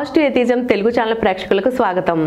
positive atheism Telugu channel ప్రేక్షకులకు స్వాగతం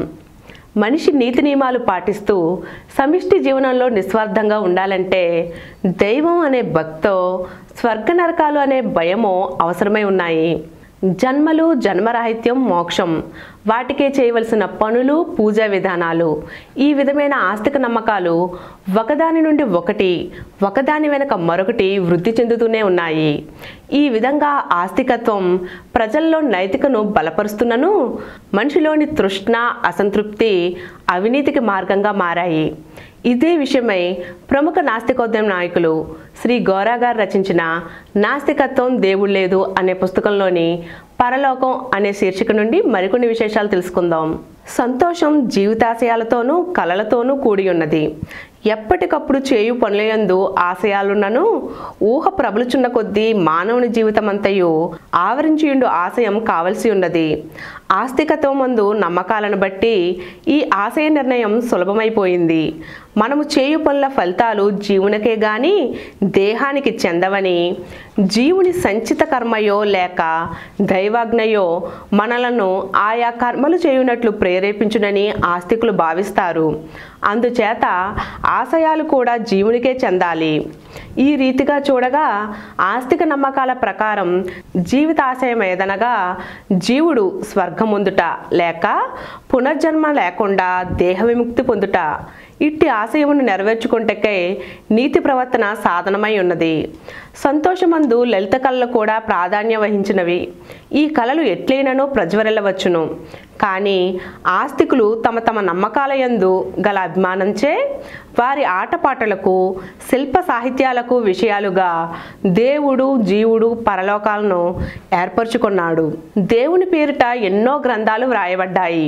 మనిషి నీతి నియమాలు పాటిస్తూ సమిష్టి జీవనంలో నిస్వార్థంగా ఉండాలంటే దైవం అనే భక్తో స్వర్గ నరకాలు అనే భయమో అవసరమై ఉన్నాయి జన్మలు జన్మరాహిత్యం మోక్షం వాటికే చేయవలసిన పనులు పూజా విధానాలు ఈ విధమైన ఆస్తిక నమ్మకాలు ఒకదాని నుండి ఒకటి ఒకదాని వెనక మరొకటి వృద్ధి చెందుతూనే ఉన్నాయి ఈ విధంగా ఆస్తికత్వం ప్రజల్లో నైతికను బలపరుస్తున్నను మనిషిలోని తృష్ణ అసంతృప్తి అవినీతికి మార్గంగా మారాయి ఇదే విషయమై ప్రముఖ నాస్తికోద్యమ నాయకులు శ్రీ గోరా గారు రచించిన నాస్తికత్వం దేవుడు లేదు అనే పుస్తకంలోని పరలోకం అనే శీర్షిక నుండి మరికొన్ని విశేషాలు తెలుసుకుందాం సంతోషం జీవితాశయాలతోనూ కలలతోనూ కూడి ఉన్నది ఎప్పటికప్పుడు చేయు పనులయందు ఆశయాలున్నను ఊహ ప్రబలుచున్న కొద్దీ మానవుని జీవితమంతయు ఆవరించియుండు ఆశయం కావలసి ఉన్నది ఆస్తికత్వం మందు నమ్మకాలను బట్టి ఈ ఆశయ నిర్ణయం సులభమైపోయింది మనము చేయు పనుల ఫలితాలు జీవునికే గాని దేహానికి చెందవని జీవుని సంచిత కర్మయో లేక దైవాజ్ఞయో మనలను ఆయా కర్మలు చేయునట్లు ప్రేరేపించునని ఆస్తికులు భావిస్తారు అందుచేత ఆశయాలు కూడా జీవునికే చెందాలి ఈ రీతిగా చూడగా ఆస్తిక నమ్మకాల ప్రకారం జీవితాశయం ఏదనగా జీవుడు స్వర్గముందుట లేక పునర్జన్మ లేకుండా దేహ విముక్తి పొందుట ఇట్టి ఆశయమును నెరవేర్చుకుంటకే నీతి ప్రవర్తన సాధనమై ఉన్నది సంతోషమందు లలిత కళలు కూడా ప్రాధాన్యం వహించినవి ఈ కళలు ఎట్లైనను ప్రజ్వరిల్లవచ్చును కానీ ఆస్తికులు తమ తమ నమ్మకాల యందు గల అభిమానంచే వారి ఆటపాటలకు శిల్ప సాహిత్యాలకు విషయాలుగా దేవుడు జీవుడు పరలోకాలను ఏర్పరచుకున్నాడు దేవుని పేరిట ఎన్నో గ్రంథాలు వ్రాయబడ్డాయి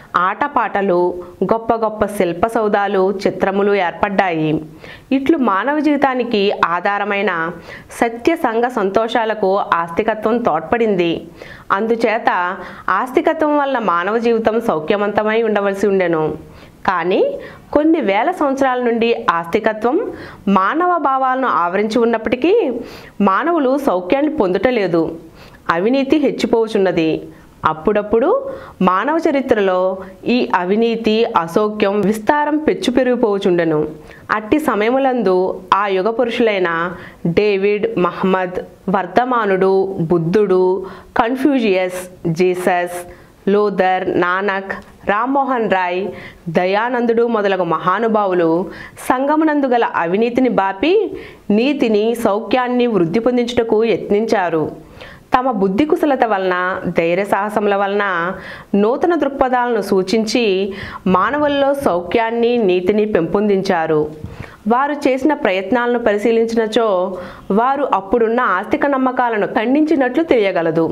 ఆటపాటలు గొప్ప గొప్ప శిల్ప సౌదాలు చిత్రములు ఏర్పడ్డాయి ఇట్లు మానవ జీవితానికి ఆధారమైన సత్య సంఘ సంతోషాలకు ఆస్తికత్వం తోడ్పడింది అందుచేత ఆస్తికత్వం వల్ల మానవ జీవితం సౌఖ్యవంతమై ఉండవలసి ఉండెను కానీ కొన్ని వేల సంవత్సరాల నుండి ఆస్తికత్వం మానవ భావాలను ఆవరించి ఉన్నప్పటికీ మానవులు సౌఖ్యాన్ని పొందుటలేదు అవినీతి హెచ్చిపోవుచున్నది అప్పుడప్పుడు మానవ చరిత్రలో ఈ అవినీతి అసౌఖ్యం విస్తారం పెచ్చు పెరిగిపోవచుండెను అట్టి సమయములందు ఆ యుగ పురుషులైన డేవిడ్ మహమ్మద్ వర్ధమానుడు బుద్ధుడు Confucius Jesus Luther Nanak Rammohan Roy దయానందుడు మొదలగు మహానుభావులు సంగమునందు గల అవినీతిని బాపి నీతిని సౌఖ్యాన్ని వృద్ధి పొందించుటకు యత్నించారు తమ బుద్ధి కుశలత వలన ధైర్య సాహసముల వలన నూతన దృక్పథాలను సూచించి మానవుల్లో సౌఖ్యాన్ని నీతిని పెంపొందించారు వారు చేసిన ప్రయత్నాలను పరిశీలించినచో వారు అప్పుడున్న ఆస్తిక నమ్మకాలను ఖండించినట్లు తెలియగలదు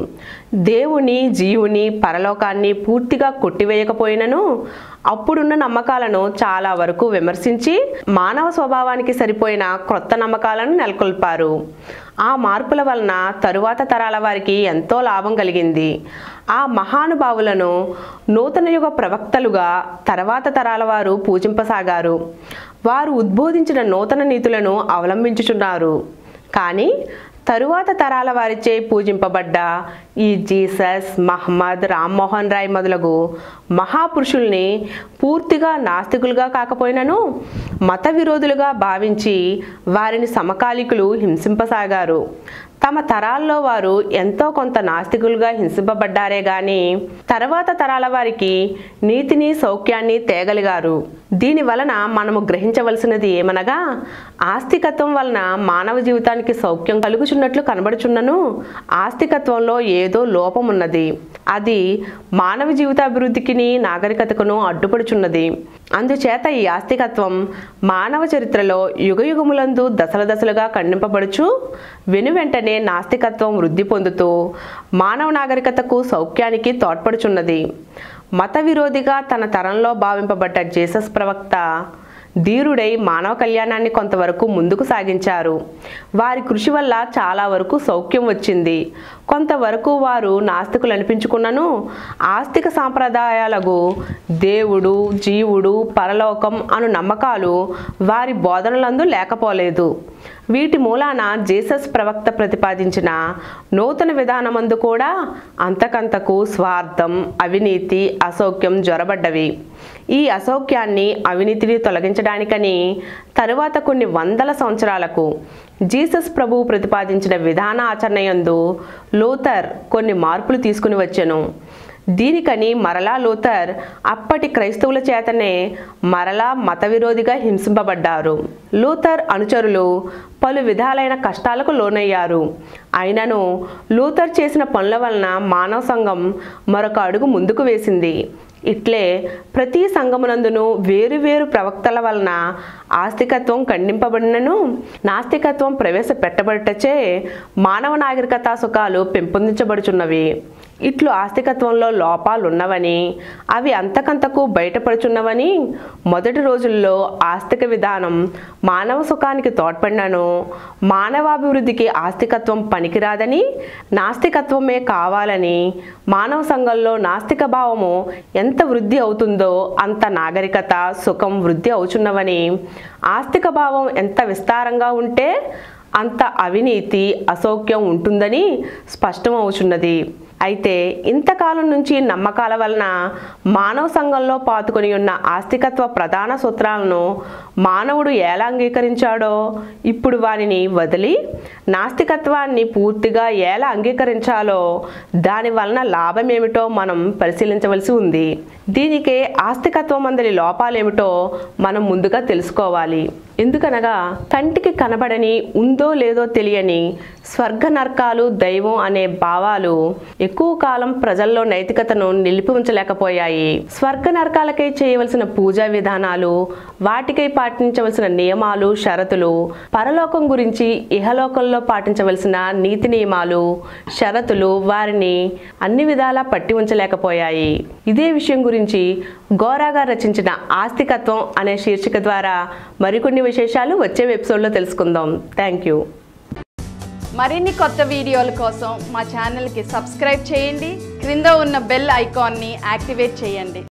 దేవుని జీవుని పరలోకాన్ని పూర్తిగా కొట్టివేయకపోయినను అప్పుడున్న నమ్మకాలను చాలా వరకు విమర్శించి మానవ స్వభావానికి సరిపోయిన క్రొత్త నమ్మకాలను నెలకొల్పారు ఆ మార్పుల వలన తరువాత తరాల వారికి ఎంతో లాభం కలిగింది ఆ మహానుభావులను నూతన యుగ ప్రవక్తలుగా తర్వాత తరాల వారు పూజింపసాగారు వారు ఉద్బోధించిన నూతన నీతులను అవలంబించుచున్నారు కానీ తరువాత తరాల వారిచే పూజింపబడ్డ ఈ జీసస్ మహమ్మద్ రామ్మోహన్ రాయ్ మొదలగు మహాపురుషుల్ని పూర్తిగా నాస్తికులుగా కాకపోయినను మత విరోధులుగా భావించి వారిని సమకాలికులు హింసింపసాగారు తమ తరాల్లో వారు ఎంతో కొంత నాస్తికులుగా హింసింపబడ్డారే గాని తర్వాత తరాల వారికి నీతిని సౌఖ్యాన్ని తేగలిగారు దీని వలన మనము గ్రహించవలసినది ఏమనగా ఆస్తికత్వం వలన మానవ జీవితానికి సౌఖ్యం కలుగుచున్నట్లు కనబడుచున్నను ఆస్తికత్వంలో ఏదో లోపం ఉన్నది అది మానవ జీవితాభివృద్ధికిని నాగరికతకును అడ్డుపడుచున్నది అందుచేత ఈ ఆస్తికత్వం మానవ చరిత్రలో యుగయుగములందు దశల దశలుగా ఖండింపబడుచు వెను వెంటనే నాస్తికత్వం వృద్ధి పొందుతూ మానవ నాగరికతకు సౌఖ్యానికి తోడ్పడుచున్నది మత విరోధిగా తన తరంలో భావింపబడ్డ జీసస్ ప్రవక్త ధీరుడై మానవ కళ్యాణాన్ని కొంతవరకు ముందుకు సాగించారు వారి కృషి వల్ల చాలా వరకు సౌఖ్యం వచ్చింది కొంతవరకు వారు నాస్తికులు అనిపించుకున్నను ఆస్తిక సాంప్రదాయాలకు దేవుడు జీవుడు పరలోకం అను నమ్మకాలు వారి బోధనలందు లేకపోలేదు వీటి మూలాన జీసస్ ప్రవక్త ప్రతిపాదించిన నూతన విధానమందు కూడా అంతకంతకు స్వార్థం అవినీతి అసౌక్యం జ్వరబడ్డవి ఈ అసౌక్యాన్ని అవినీతిని తొలగించడానికని తరువాత కొన్ని వందల సంవత్సరాలకు జీసస్ ప్రభువు ప్రతిపాదించిన విధాన ఆచరణయందు లూథర్ కొన్ని మార్పులు తీసుకుని వచ్చెను దీనికని మరలా లూథర్ అప్పటి క్రైస్తవుల చేతనే మరలా మత విరోధిగా హింసింపబడ్డారు లూథర్ అనుచరులు పలు విధాలైన కష్టాలకు లోనయ్యారు అయినను లూథర్ చేసిన పనుల వలన మానవ సంఘం మరొక అడుగు ముందుకు వేసింది ఇట్లే ప్రతి సంఘమునందును వేరు వేరు ప్రవక్తల వలన ఆస్తికత్వం ఖండింపబడినను నాస్తికత్వం ప్రవేశపెట్టబడటచే మానవ నాగరికతా సుఖాలు పెంపొందించబడుచున్నవి ఇట్లు ఆస్తికత్వంలో లోపాలున్నవని అవి అంతకంతకు బయటపడుచున్నవని మొదటి రోజుల్లో ఆస్తిక విధానం మానవ సుఖానికి తోడ్పడినను మానవాభివృద్ధికి ఆస్తికత్వం పనికిరాదని నాస్తికత్వమే కావాలని మానవ సంఘంలో నాస్తిక భావము ఎంత వృద్ధి అవుతుందో అంత నాగరికత సుఖం వృద్ధి అవుచున్నవని ఆస్తిక భావం ఎంత విస్తారంగా ఉంటే అంత అవినీతి అసౌక్యం ఉంటుందని స్పష్టమవుచున్నది అయితే ఇంతకాలం నుంచి నమ్మకాల వలన మానవ సంఘంలో పాతుకొని ఉన్న ఆస్తికత్వ ప్రధాన సూత్రాలను మానవుడు ఎలా అంగీకరించాడో ఇప్పుడు వారిని వదిలి నాస్తికత్వాన్ని పూర్తిగా ఎలా అంగీకరించాలో దాని వలన లాభం ఏమిటో మనం పరిశీలించవలసి ఉంది దీనికే ఆస్తికత్వం అందరి లోపాలేమిటో మనం ముందుగా తెలుసుకోవాలి ఎందుకనగా కంటికి కనబడని ఉందో లేదో తెలియని స్వర్గ నరకాలు దైవం అనే భావాలు ఎక్కువ కాలం ప్రజల్లో నైతికతను నిలిపి ఉంచలేకపోయాయి స్వర్గ నరకాలకై చేయవలసిన పూజా విధానాలు వాటికై పాటించవలసిన నియమాలు షరతులు పరలోకం గురించి ఇహలోకంలో పాటించవలసిన నీతి నియమాలు షరతులు వారిని అన్ని విధాలా పట్టి ఉంచలేకపోయాయి ఇదే విషయం గురించి గోరాగా రచించిన ఆస్తికత్వం అనే శీర్షిక ద్వారా మరికొన్ని విశేషాలు వచ్చే ఎపిసోడ్లో తెలుసుకుందాం థ్యాంక్ యూ మరిన్ని కొత్త వీడియోల కోసం మా ఛానల్కి సబ్స్క్రైబ్ చేయండి క్రింద ఉన్న బెల్ ఐకాన్ని యాక్టివేట్ చేయండి